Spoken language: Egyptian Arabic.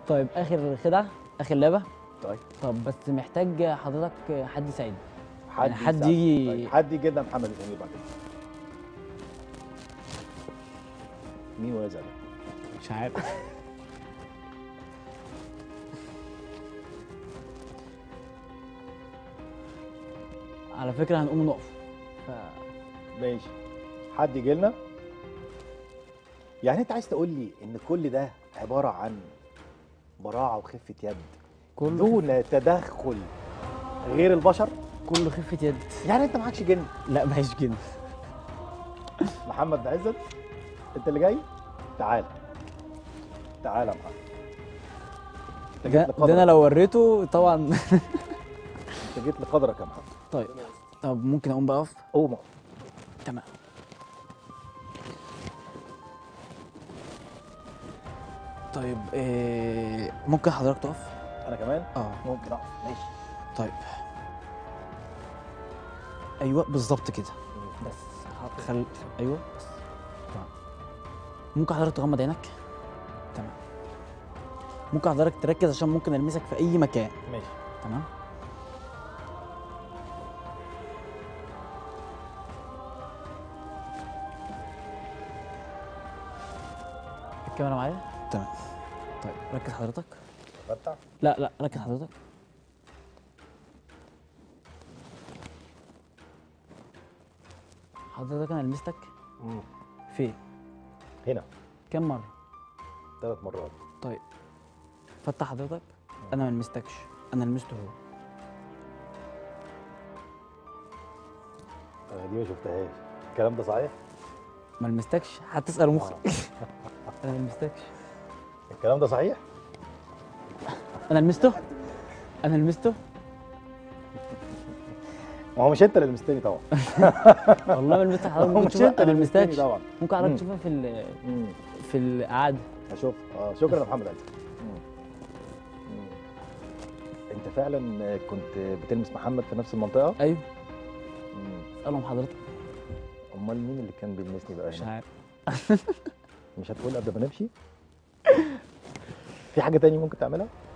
طيب اخر خدعه اخر لعبه طيب طب بس محتاج حضرتك حد يساعدني يعني حد يساعدك. يجي- طيب. حد يجي لنا محمد الامير بعد كده مين وازع ده؟ مش عارف على فكره هنقوم نقف ف... ماشي حد يجي لنا يعني انت عايز تقول لي ان كل ده عباره عن براعه وخفه يد كله دون تدخل غير البشر كله خفه يد يعني انت معكش جن لا معيش جن محمد عزت انت اللي جاي تعال تعال يا محمد انت ده, جيت ده لقدرك انا لو وريته طبعا انت جيت لقدرك يا محمد طيب طب ممكن اقوم بقف قوم تمام طيب إيه ممكن حضرتك تقف انا كمان اه ممكن اقف ماشي طيب ايوه بالظبط كده بس ح- خل ايوه بس تمام ممكن حضرتك تغمض عينك تمام ممكن حضرتك تركز عشان ممكن المسك في اي مكان ماشي تمام الكاميرا معايا تمام طيب ركز حضرتك فتح لا لا ركز حضرتك حضرتك انا لمستك فين هنا كم مره ثلاث مرات طيب فتح حضرتك انا ما لمستكش انا لمسته هو انا دي ما شفتهاش الكلام ده صحيح ما لمستكش هتسال مخي انا ما لمستكش الكلام ده صحيح انا لمسته انا لمسته ما هو مش انت اللي لمستني طبعا والله ما لمست حضرتك هو ممكن مش تشوفها انت انا اللي ما لمستني لمستكش طبعا ممكن حضرتك مم. تشوفها في ال- مم. في القعده هشوف اه شكرا يا محمد علي انت فعلا كنت بتلمس محمد في نفس المنطقه ايوه مم. اسالهم حضرتك امال مين اللي كان بيلمسني بقى مش هنا عارف مش هتقول قبل ما نمشي في حاجه تاني ممكن تعملها